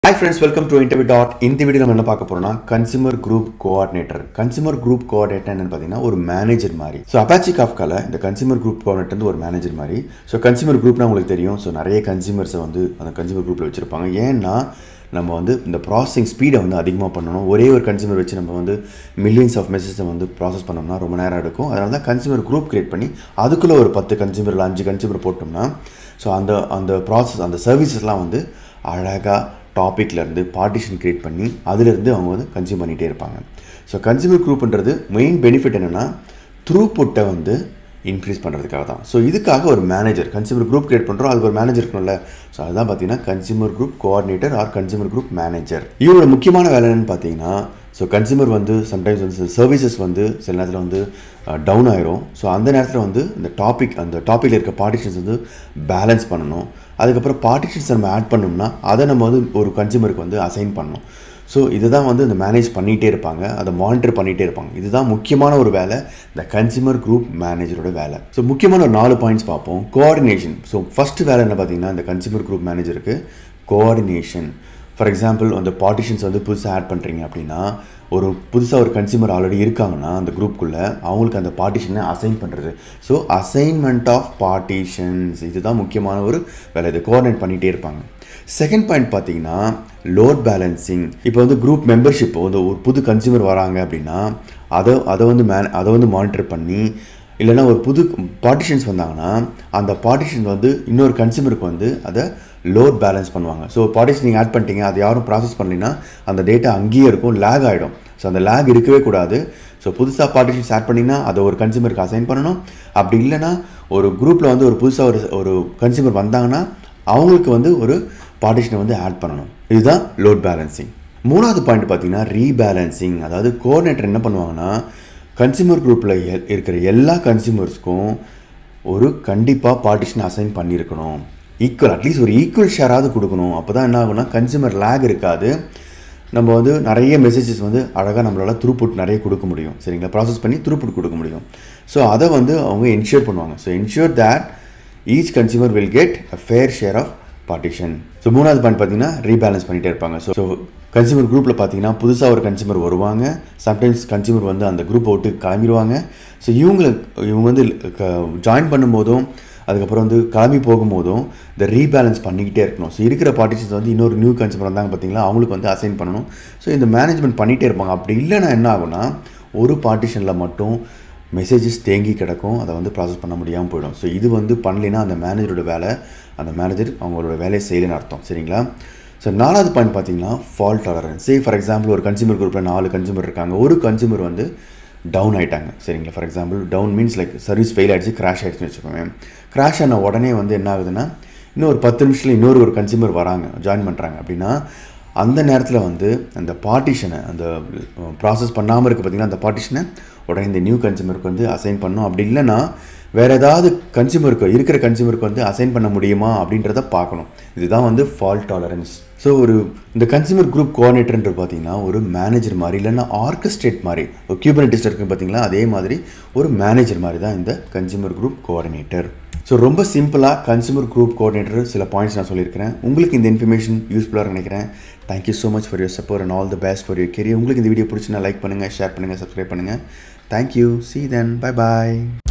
hi friends welcome to interview dot இந்த video நம்ம என்ன பார்க்க போறோம்னா consumer group coordinator consumer group coordinator என்னன்னு பார்த்தீங்கன்னா ஒரு மேனேஜர் மாதிரி ஸோ அப்பாச்சி காஃப்கால இந்த கன்சியூமர் குரூப் கோஆர்டினேட்டர் வந்து ஒரு மேனேஜர் மாதிரி ஸோ கன்சியூமர் குரூப்னா உங்களுக்கு தெரியும் ஸோ நிறைய கன்சியூமர்ஸை வந்து அந்த கன்சியூமர் குரூப்பில் வச்சிருப்பாங்க ஏன்னா நம்ம வந்து இந்த ப்ராசஸிங் ஸ்பீடை வந்து அதிகமாக பண்ணணும் ஒரே ஒரு கன்சியூமர் வச்சு நம்ம வந்து மில்லியன்ஸ் ஆஃப் மெசேஜை வந்து ப்ராசஸ் பண்ணோம்னா ரொம்ப நேரம் எடுக்கும் அதனால தான் கன்சியூமர் குரூப் கிரியேட் பண்ணி அதுக்குள்ளே ஒரு பத்து கன்சியூமர் இல்லை அஞ்சு கன்சியூமர் போட்டோம்னா ஸோ அந்த அந்த ப்ராசஸ் அந்த சர்வீசஸ்லாம் வந்து அழகாக டாப்பிக்லேருந்து பார்ட்டிஷன் க்ரியேட் பண்ணி அதிலிருந்து அவங்க வந்து கன்சியூம் பண்ணிகிட்டே இருப்பாங்க ஸோ கன்சியூமர் குரூப்ன்றது மெயின் பெனிஃபிட் என்னென்னா த்ரூபுட்டை வந்து இன்க்ரீஸ் பண்ணுறதுக்காக தான் ஸோ இதுக்காக ஒரு மேனேஜர் கன்சியூமர் குரூப் கிரியேட் பண்ணுறோம் அது ஒரு மேனேஜர் இருக்கணும்ல ஸோ அதுதான் பார்த்தீங்கன்னா consumer group coordinator or consumer group manager இவரோட முக்கியமான வேலை என்னன்னு பார்த்தீங்கன்னா ஸோ கன்சியூமர் வந்து சம்டைம்ஸ் வந்து சர்வீசஸ் வந்து சில நேரத்தில் வந்து டவுன் ஆயிரும் ஸோ அந்த நேரத்தில் வந்து இந்த டாபிக் அந்த டாப்பிக்கில் இருக்க பார்ட்டிஷன்ஸ் வந்து பேலன்ஸ் பண்ணணும் அதுக்கப்புறம் பார்ட்டிஷன்ஸ் நம்ம ஆட் பண்ணோம்னா அதை நம்ம வந்து ஒரு கன்சியூமருக்கு வந்து அசைன் பண்ணணும் ஸோ இதுதான் வந்து இந்த மேனேஜ் பண்ணிகிட்டே இருப்பாங்க அதை மானிட்டர் பண்ணிகிட்டே இருப்பாங்க இதுதான் முக்கியமான ஒரு வேலை இந்த கன்சியூமர் குரூப் மேனேஜரோட வேலை ஸோ முக்கியமான ஒரு நாலு பாயிண்ட்ஸ் பார்ப்போம் கோஆர்டினேஷன் ஸோ ஃபஸ்ட்டு வேலை என்ன பார்த்தீங்கன்னா இந்த கன்சியூமர் குரூப் மேனேஜருக்கு கோஆர்டினேஷன் ஃபார் எக்ஸாம்பிள் அந்த பார்ட்டிஷன்ஸ் வந்து புதுசாக ஆட் பண்ணுறீங்க அப்படின்னா ஒரு புதுசாக ஒரு கன்சியூமர் ஆல்ரெடி இருக்காங்கன்னா அந்த குரூப்புக்குள்ளே அவங்களுக்கு அந்த பார்ட்டிஷனை அசைன் பண்ணுறது ஸோ அசைன்மெண்ட் ஆஃப் பார்ட்டிஷன்ஸ் இதுதான் முக்கியமான ஒரு வேலை இது கோஆர்டினேட் பண்ணிகிட்டே இருப்பாங்க செகண்ட் பாயிண்ட் பார்த்தீங்கன்னா லோட் பேலன்சிங் இப்போ வந்து குரூப் மெம்பர்ஷிப் வந்து ஒரு புது கன்சியூமர் வராங்க அப்படின்னா அதை அதை வந்து மே அதை வந்து மானிட்டர் பண்ணி இல்லைன்னா ஒரு புது பார்ட்டிஷன்ஸ் வந்தாங்கன்னா அந்த பார்ட்டிஷன் வந்து இன்னொரு கன்சியூமருக்கு வந்து அதை லோட் பேலன்ஸ் பண்ணுவாங்க ஸோ பார்ட்டிஷன் நீங்கள் ஆட் பண்ணிட்டீங்க அதை யாரும் ப்ராசஸ் பண்ணலைன்னா அந்த டேட்டா அங்கேயே இருக்கும் லேக் ஆகிடும் ஸோ அந்த லேக் இருக்கவே கூடாது ஸோ புதுசாக பார்ட்டிஷன்ஸ் ஆட் பண்ணினா அதை ஒரு கன்சியூமருக்கு அசைன் பண்ணணும் அப்படி இல்லைன்னா ஒரு குரூப்பில் வந்து ஒரு புதுசாக ஒரு ஒரு கன்சியூமர் வந்தாங்கன்னா அவங்களுக்கு வந்து ஒரு பார்ட்டிஷனை வந்து ஆட் பண்ணணும் இதுதான் லோட் பேலன்சிங் மூணாவது பாயிண்ட் பார்த்தீங்கன்னா ரீபேலன்சிங் அதாவது கோஆர்டினேட்டர் என்ன பண்ணுவாங்கன்னா கன்சியூமர் குரூப்பில் இருக்கிற எல்லா கன்சியூமர்ஸ்க்கும் ஒரு கண்டிப்பாக பார்ட்டிஷன் அசைன் பண்ணியிருக்கணும் ஈக்குவல் அட்லீஸ்ட் ஒரு ஈக்குவல் ஷேராவது கொடுக்கணும் அப்போ தான் என்ன ஆகும்னா கன்சியூமர் லேக் இருக்காது நம்ம வந்து நிறைய மெசேஜஸ் வந்து அழகாக நம்மளால் த்ரூபுட் நிறைய கொடுக்க முடியும் சரிங்களா ப்ராசஸ் பண்ணி த்ரூபுட் கொடுக்க முடியும் ஸோ அதை வந்து அவங்க என்ஷூர் பண்ணுவாங்க so ensure that each consumer will get a fair share of partition so மூணாவது பாயிண்ட் பார்த்தீங்கன்னா ரீபேலன்ஸ் பண்ணிகிட்டே இருப்பாங்க ஸோ ஸோ கன்சியூமர் குரூப்பில் பார்த்தீங்கன்னா புதுசாக ஒரு கன்சியூமர் வருவாங்க சம்டைம்ஸ் கன்சியூமர் வந்து அந்த குரூப்பை விட்டு கிளம்பிடுவாங்க ஸோ இவங்களை இவங்க வந்து ஜாயின் பண்ணும்போதும் அதுக்கப்புறம் வந்து கிளம்பி போகும்போதும் இந்த ரீபேலன்ஸ் பண்ணிக்கிட்டே இருக்கணும் ஸோ இருக்கிற பார்ட்டிஷன்ஸ் வந்து இன்னொரு நியூ கன்சியூமர் வந்தாங்க பார்த்தீங்களா அவங்களுக்கு வந்து அசைன் பண்ணணும் ஸோ இந்த மேனேஜ்மெண்ட் பண்ணிகிட்டே இருப்பாங்க அப்படி இல்லைன்னா என்ன ஆகும்னா ஒரு பார்ட்டிஷனில் மட்டும் மெசேஜஸ் தேங்கி கிடக்கும் அதை வந்து ப்ராசஸ் பண்ண முடியாமல் போயிடும் ஸோ இது வந்து பண்ணலைன்னா அந்த மேனேஜரோட வேலை அந்த மேனேஜர் அவங்களோட வேலையை செய்யலைன்னு அர்த்தம் சரிங்களா ஸோ நாலாவது பாயிண்ட் பார்த்தீங்கன்னா fault tolerance say for example ஒரு கன்சியூமர் குரூப்பில் நாலு கன்சியூமர் இருக்காங்க ஒரு கன்சியூமர் வந்து டவுன் ஆகிட்டாங்க சரிங்களா for example down means like service fail ஆகிடுச்சு கிராஷ் ஆகிடுச்சுன்னு வச்சுக்கோங்க கிராஷ் ஆன உடனே வந்து என்ன ஆகுதுன்னா இன்னும் ஒரு பத்து நிமிஷத்தில் இன்னொரு ஒரு கன்சியூமர் வராங்க ஜாயின் பண்ணுறாங்க அப்படின்னா அந்த நேரத்தில் வந்து அந்த பார்ட்டிஷனை அந்த ப்ராசஸ் பண்ணாமல் இருக்க பார்த்திங்கன்னா அந்த பார்ட்டிஷனை உடனே இந்த நியூ கன்சியூமருக்கு வந்து அசைன் பண்ணணும் அப்படி இல்லைன்னா வேறு ஏதாவது கன்சியூமருக்கு இருக்கிற கன்சியூமருக்கு வந்து அசைன் பண்ண முடியுமா அப்படின்றத பார்க்கணும் இதுதான் வந்து ஃபால்ட் டாலரன்ஸ் ஸோ ஒரு இந்த கன்சியூமர் குரூப் கோஆர்டினேட்டர்ன்றது பார்த்தீங்கன்னா ஒரு மேனேஜர் மாதிரி இல்லைன்னா ஆர்கஸ்ட்ரேட் மாதிரி ஒரு கியூபனட்டிஸ்ட் இருக்குது பார்த்தீங்களா அதே மாதிரி ஒரு மேனேஜர் மாதிரி தான் இந்த கன்சியூமர் குரூப் கோஆர்டினேட்டர் ஸோ ரொம்ப சிம்பிளாக கன்சியூமர் குரூப் கோஆர்டினேட்டர் சில பாயிண்ட்ஸ் நான் சொல்லியிருக்கிறேன் உங்களுக்கு இந்த இன்ஃபர்மேஷன் யூஸ்ஃபுல்லாக நினைக்கிறேன் thank you so much for your support and all the best for your career உங்களுக்கு இந்த வீடியோ பிடிச்சினா லைக் பண்ணுங்கள் ஷேர் பண்ணுங்கள் சப்ஸ்கிரைப் பண்ணுங்கள் தேங்க்யூ சி தென் பை பாய்